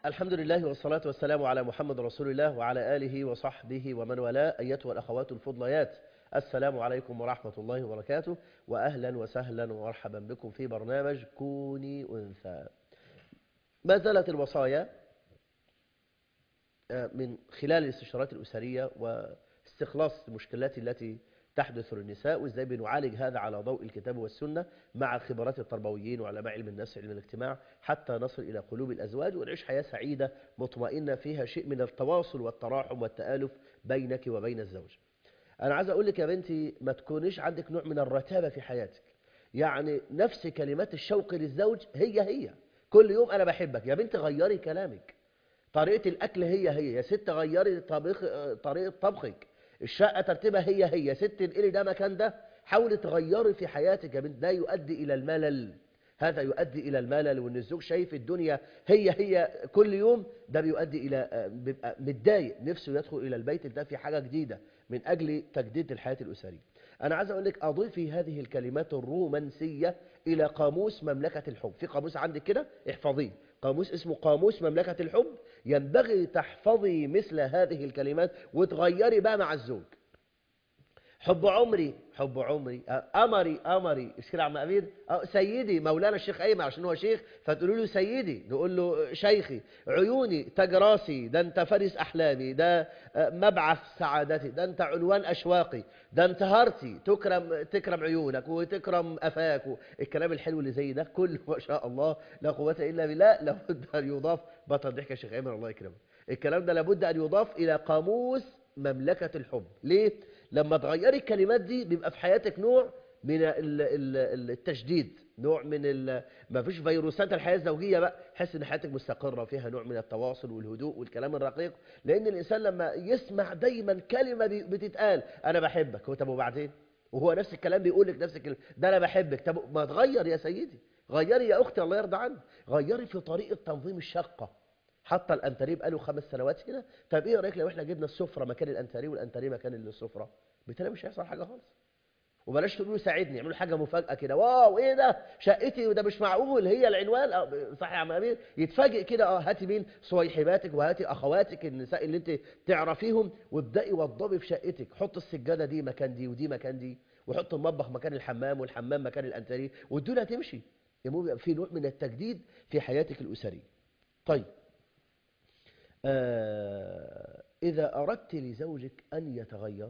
الحمد لله والصلاة والسلام على محمد رسول الله وعلى آله وصحبه ومن والاه أيتها الأخوات الفضليات السلام عليكم ورحمة الله وبركاته وأهلا وسهلا ومرحبا بكم في برنامج كوني أنثى ما زالت الوصايا من خلال الاستشارات الأسرية واستخلاص المشكلات التي تحدث للنساء وازاي بنعالج هذا على ضوء الكتاب والسنة مع خبرات التربويين وعلماء علم النفس علم الاجتماع حتى نصل إلى قلوب الأزواج ونعيش حياة سعيدة مطمئنة فيها شيء من التواصل والتراحم والتآلف بينك وبين الزوج أنا عايز أقول لك يا بنتي ما تكونيش عندك نوع من الرتابة في حياتك يعني نفس كلمات الشوق للزوج هي هي كل يوم أنا بحبك يا بنتي غيري كلامك طريقة الأكل هي هي يا ست غيري طبخ طريقة طبخك الشقة ترتيبها هي هي ست انقلي ده مكان ده حاولي تغيري في حياتك يا بنت ده يؤدي إلى الملل هذا يؤدي إلى الملل وإن الزوج شايف الدنيا هي هي كل يوم ده بيؤدي إلى بيبقى متضايق نفسه يدخل إلى البيت ده في حاجة جديدة من أجل تجديد الحياة الأسرية أنا عايز أقول لك أضيفي هذه الكلمات الرومانسية إلى قاموس مملكة الحب في قاموس عندك كده احفظيه قاموس اسمه قاموس مملكة الحب ينبغي تحفظي مثل هذه الكلمات وتغيري بقى مع الزوج حب عمري حب عمري أمري أمري مش كده عم أمير سيدي مولانا الشيخ أيمن عشان هو شيخ فتقولوا له سيدي نقول له شيخي عيوني تاج راسي ده أنت فارس أحلامي ده مبعث سعادتي ده أنت عنوان أشواقي ده أنت هارتي تكرم تكرم عيونك وتكرم أفاك الكلام الحلو اللي زي ده كله ما شاء الله لا قوة إلا بالله لابد أن يضاف بطل ضحك يا شيخ أيمن الله يكرمك الكلام ده لابد أن يضاف إلى قاموس مملكة الحب ليه؟ لما تغيري الكلمات دي بيبقى في حياتك نوع من التشديد نوع من ما فيش فيروسات الحياة الزوجية بقى حس ان حياتك مستقرة فيها نوع من التواصل والهدوء والكلام الرقيق لان الانسان لما يسمع دايما كلمة بتتقال انا بحبك هو طب وبعدين وهو نفس الكلام بيقول لك نفس الكلمة ده انا بحبك طب ما تغير يا سيدي غيري يا اختي الله يرضى عنك غيري في طريقة تنظيم الشقة حتى الانتريه بقاله خمس سنوات هنا طب ايه رايك لو احنا جبنا السفره مكان الانتريه والانتريه مكان السفره بالتالي مش هيحصل حاجه خالص وبلاش تقولوا ساعدني اعملوا حاجه مفاجاه كده واو ايه ده شقتي وده مش معقول هي العنوان أه صح يا عم امير يتفاجئ كده اه هاتي مين صويحباتك وهاتي اخواتك النساء اللي انت تعرفيهم وابداي وضبي في شقتك حط السجاده دي مكان دي ودي مكان دي وحط المطبخ مكان الحمام والحمام مكان الانتريه والدنيا هتمشي يبقى في نوع من التجديد في حياتك الاسريه طيب آه إذا أردت لزوجك أن يتغير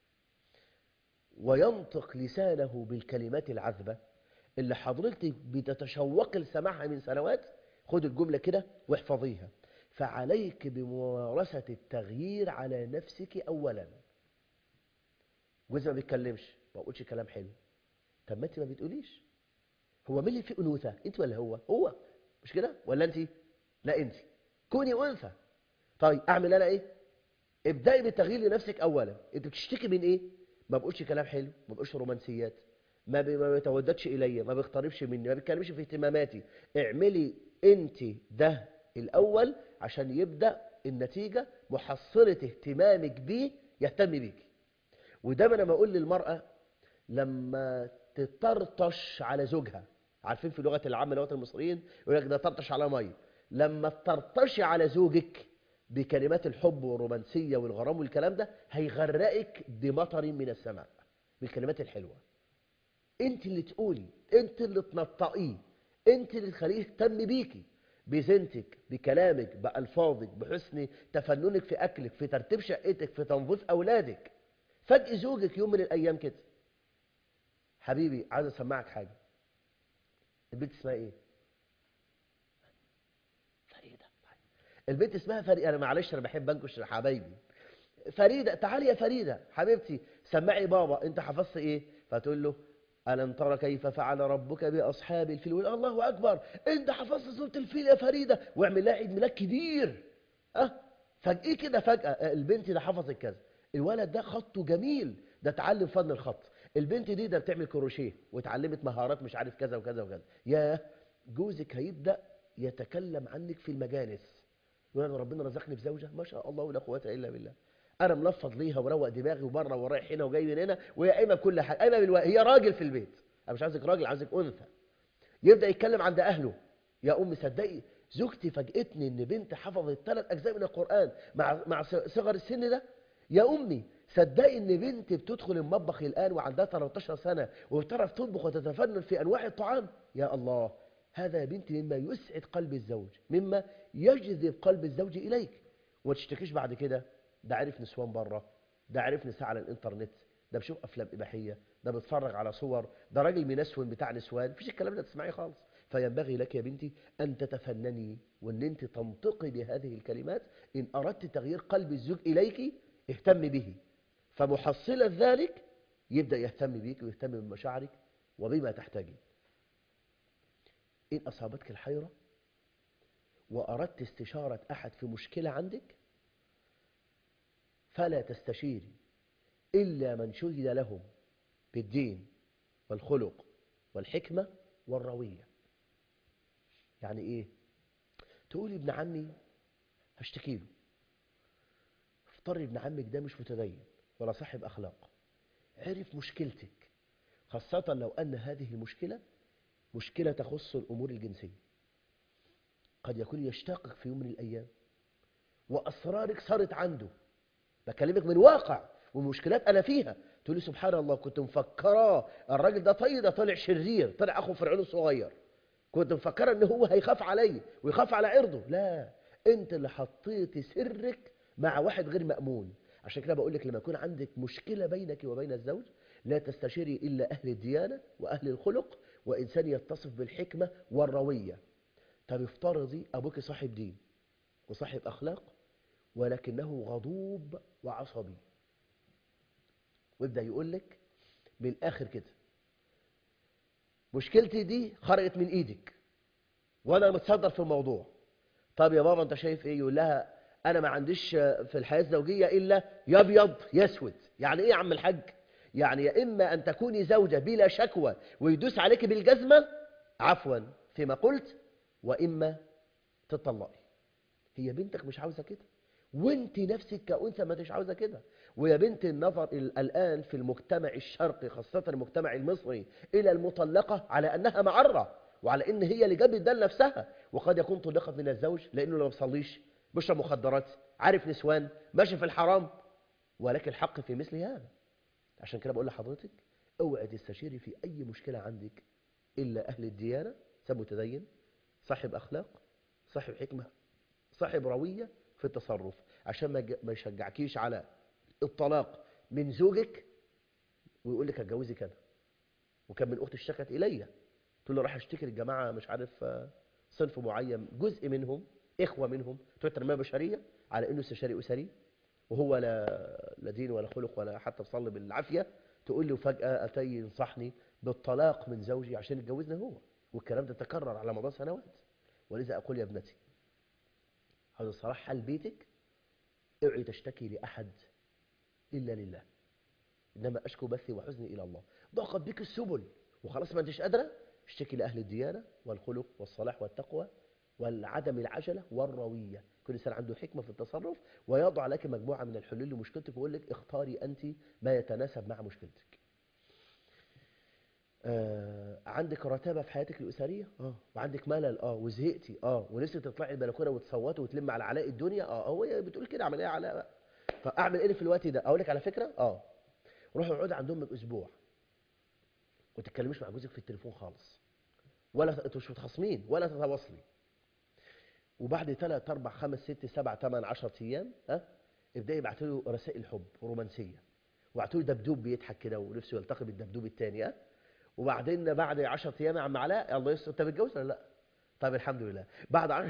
وينطق لسانه بالكلمات العذبة اللي حضرتك بتتشوق لسماعها من سنوات خد الجملة كده واحفظيها فعليك بممارسة التغيير على نفسك أولا جوزي ما بيتكلمش ما بقولش كلام حلو طب ما انت ما بتقوليش هو مين اللي فيه أنوثة انت ولا هو هو مش كده ولا انت لا انت كوني أنثى طيب اعمل انا ايه ابدأي بالتغيير لنفسك اولا انت بتشتكي من ايه ما بقولش كلام حلو ما بقولش رومانسيات ما ما بيتوددش الي ما بيقتربش مني ما بيتكلمش في اهتماماتي اعملي انت ده الاول عشان يبدا النتيجه محصله اهتمامك بيه يهتم بيك وده انا بقول للمراه لما تطرطش على زوجها عارفين في لغه العامه لغه المصريين يقول لك ده طرطش على ميه لما تطرطشي على زوجك بكلمات الحب والرومانسية والغرام والكلام ده هيغرقك بمطر من السماء بالكلمات الحلوة انت اللي تقولي انت اللي تنطقيه انت اللي تخليه يهتم بيكي بزنتك بكلامك بألفاظك بحسن تفننك في أكلك في ترتيب شقتك في تنظيف أولادك فجأة زوجك يوم من الأيام كده حبيبي عايز أسمعك حاجة البنت اسمها إيه؟ البنت اسمها فريدة أنا معلش أنا بحب أنكش حبايبي فريدة تعالي يا فريدة حبيبتي سمعي بابا أنت حفظت إيه فتقول له ألم ترى كيف فعل ربك بأصحاب الفيل يقول الله أكبر أنت حفظت سورة الفيل يا فريدة واعمل لها عيد ميلاد كبير أه فجأة كده فجأة البنت ده حفظت كذا الولد ده خطه جميل ده اتعلم فن الخط البنت دي ده بتعمل كروشيه واتعلمت مهارات مش عارف كذا وكذا وكذا يا جوزك هيبدأ يتكلم عنك في المجالس يقول انا ربنا رزقني بزوجه ما شاء الله ولا قوه الا بالله انا ملفظ ليها وروق دماغي وبره ورايح هنا وجاي من هنا وهي قايمه بكل حاجه قايمه بالو... هي راجل في البيت انا مش عايزك راجل عايزك انثى يبدا يتكلم عند اهله يا ام صدقي زوجتي فاجئتني ان بنت حفظت ثلاث اجزاء من القران مع مع صغر السن ده يا امي صدقي ان بنتي بتدخل المطبخ الان وعندها 13 سنه وبتعرف تطبخ وتتفنن في انواع الطعام يا الله هذا يا بنتي مما يسعد قلب الزوج مما يجذب قلب الزوج اليك وما تشتكيش بعد كده ده عرف نسوان بره ده عرف نساء على الانترنت ده بيشوف افلام اباحيه ده بيتفرج على صور ده راجل منسون بتاع نسوان مفيش الكلام ده تسمعيه خالص فينبغي لك يا بنتي ان تتفنني وان انت تنطقي بهذه الكلمات ان اردت تغيير قلب الزوج اليك اهتم به فمحصلة ذلك يبدأ يهتم بيك ويهتم بمشاعرك وبما تحتاجين إن أصابتك الحيرة وأردت استشارة أحد في مشكلة عندك فلا تستشيري إلا من شهد لهم بالدين والخلق والحكمة والروية يعني إيه تقولي ابن عمي هشتكي له افترض ابن عمك ده مش متدين ولا صاحب أخلاق عرف مشكلتك خاصة لو أن هذه المشكلة مشكلة تخص الأمور الجنسية قد يكون يشتاقك في يوم من الأيام وأسرارك صارت عنده بكلمك من واقع ومشكلات أنا فيها تقول لي سبحان الله كنت مفكرة الراجل ده طيب ده طلع شرير طلع أخو فرعون الصغير كنت مفكرة إن هو هيخاف علي ويخاف على عرضه لا أنت اللي حطيتي سرك مع واحد غير مأمون عشان كده بقول لك لما يكون عندك مشكلة بينك وبين الزوج لا تستشيري إلا أهل الديانة وأهل الخلق وإنسان يتصف بالحكمة والروية طب افترضي أبوك صاحب دين وصاحب أخلاق ولكنه غضوب وعصبي ويبدأ يقول لك من الآخر كده مشكلتي دي خرجت من إيدك وأنا متصدر في الموضوع طب يا بابا أنت شايف إيه يقول لها أنا ما عنديش في الحياة الزوجية إلا يا أبيض يا أسود يعني إيه يا عم الحاج يعني يا إما أن تكوني زوجة بلا شكوى ويدوس عليك بالجزمة عفوا فيما قلت وإما تطلقي هي بنتك مش عاوزة كده وانت نفسك كأنثى ما تش عاوزة كده ويا بنت النظر الآن في المجتمع الشرقي خاصة المجتمع المصري إلى المطلقة على أنها معرة وعلى أن هي اللي جابت ده لنفسها وقد يكون طلقت من الزوج لأنه لو بيصليش بيشرب مخدرات عارف نسوان ماشي في الحرام ولكن الحق في مثل هذا عشان كده بقول لحضرتك اوعي تستشيري في أي مشكلة عندك إلا أهل الديانة سب متدين صاحب أخلاق صاحب حكمة صاحب روية في التصرف عشان ما يشجعكيش على الطلاق من زوجك ويقول لك هتجوزك انا وكان من اختي اشتكت الي تقول له راح اشتكي للجماعه مش عارف صنف معين جزء منهم اخوه منهم بتوع التنميه البشريه على انه استشاري اسري وهو لا لا دين ولا خلق ولا حتى بصلي بالعافيه تقول له فجاه اتي ينصحني بالطلاق من زوجي عشان يتجوزني هو والكلام ده تكرر على مدار سنوات ولذا اقول يا ابنتي هذا الصراحه حل بيتك اوعي تشتكي لاحد إلا لله إنما أشكو بثي وحزني إلى الله ضاقت بك السبل وخلاص ما أنتش قادرة اشتكي لأهل الديانة والخلق والصلاح والتقوى والعدم العجلة والروية كل إنسان عنده حكمة في التصرف ويضع لك مجموعة من الحلول لمشكلتك ويقول لك اختاري أنت ما يتناسب مع مشكلتك آه عندك رتابة في حياتك الأسرية اه وعندك ملل اه وزهقتي اه ونفسك تطلعي البلكونة وتصوتي وتلم على علاء الدنيا اه هو بتقول كده عمل ايه علاء بقى فاعمل ايه في الوقت ده اقول لك على فكره اه روحي اقعدي عند امك اسبوع وما تتكلميش مع جوزك في التليفون خالص ولا انتوا مش متخاصمين ولا تتواصلي وبعد 3 4 5 6 7 8 10 ايام ها ابداي ابعتي له رسائل حب رومانسيه وابعتي له دبدوب بيضحك كده ونفسه يلتقي بالدبدوب الثاني ها وبعدين بعد 10 ايام يا عم علاء الله يستر انت متجوز ولا لا طيب الحمد لله بعد عن...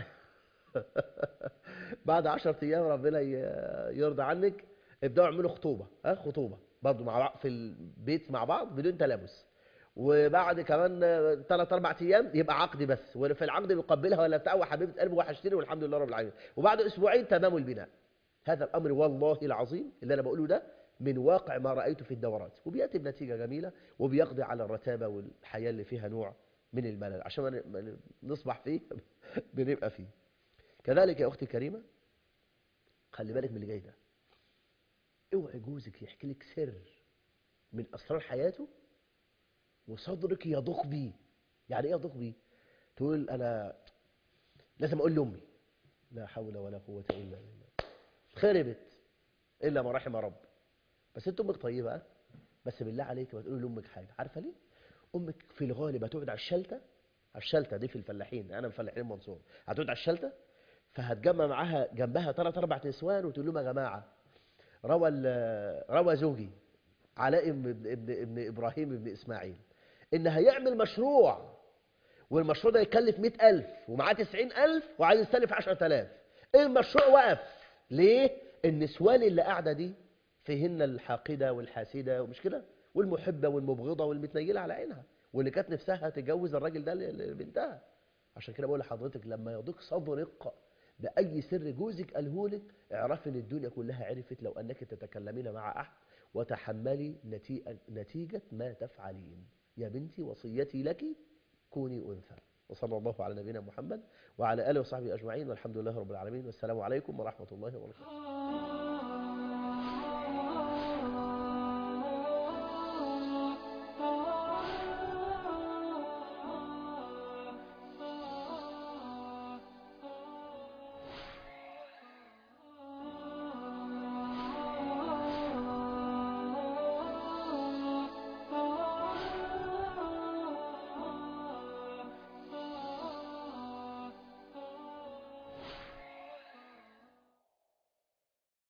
بعد 10 ايام ربنا يرضى عنك ابداوا اعملوا خطوبه ها خطوبه برضه مع بعض في البيت مع بعض بدون تلامس وبعد كمان 3 4 ايام يبقى عقد بس وفي العقد بيقبلها ولا بتاع وحبيبه قلبي وحشتني والحمد لله رب العالمين وبعد اسبوعين تمام البناء هذا الامر والله العظيم اللي انا بقوله ده من واقع ما رايته في الدورات وبياتي بنتيجه جميله وبيقضي على الرتابه والحياه اللي فيها نوع من الملل عشان ما نصبح فيه بنبقى فيه كذلك يا أختي الكريمة خلي بالك من اللي جاي ده اوعي جوزك يحكي لك سر من أسرار حياته وصدرك يضخ بيه يعني ايه يضخ بيه تقول أنا لازم اقول لامي لا حول ولا قوه الا بالله خربت الا ما رحم رب بس انت امك طيبه ها؟ بس بالله عليك ما تقولي لامك حاجه عارفه ليه امك في الغالب هتقعد على الشلته على الشلته دي في الفلاحين انا مفلحين المنصور هتقعد على الشلته فهتجمع معاها جنبها ثلاث اربع نسوان وتقول لهم يا جماعه روى ال- روى زوجي علاء ابن ابن ابن, ابن ابراهيم ابن اسماعيل ان هيعمل مشروع والمشروع ده يكلف 100000 ومعاه 90000 وعايز يستلف 10000 المشروع وقف ليه النسوان اللي قاعده دي فيهن الحاقده والحاسده ومش كده والمحبه والمبغضه والمتنيله على عينها واللي كانت نفسها تتجوز الراجل ده ل- لبنتها عشان كده بقول لحضرتك لما يضيق صدرك بأي سر جوزك قاله لك اعرفي ان الدنيا كلها عرفت لو انك تتكلمين مع احد وتحملي نتيجة, نتيجة ما تفعلين يا بنتي وصيتي لك كوني انثى وصلى الله على نبينا محمد وعلى اله وصحبه اجمعين والحمد لله رب العالمين والسلام عليكم ورحمه الله وبركاته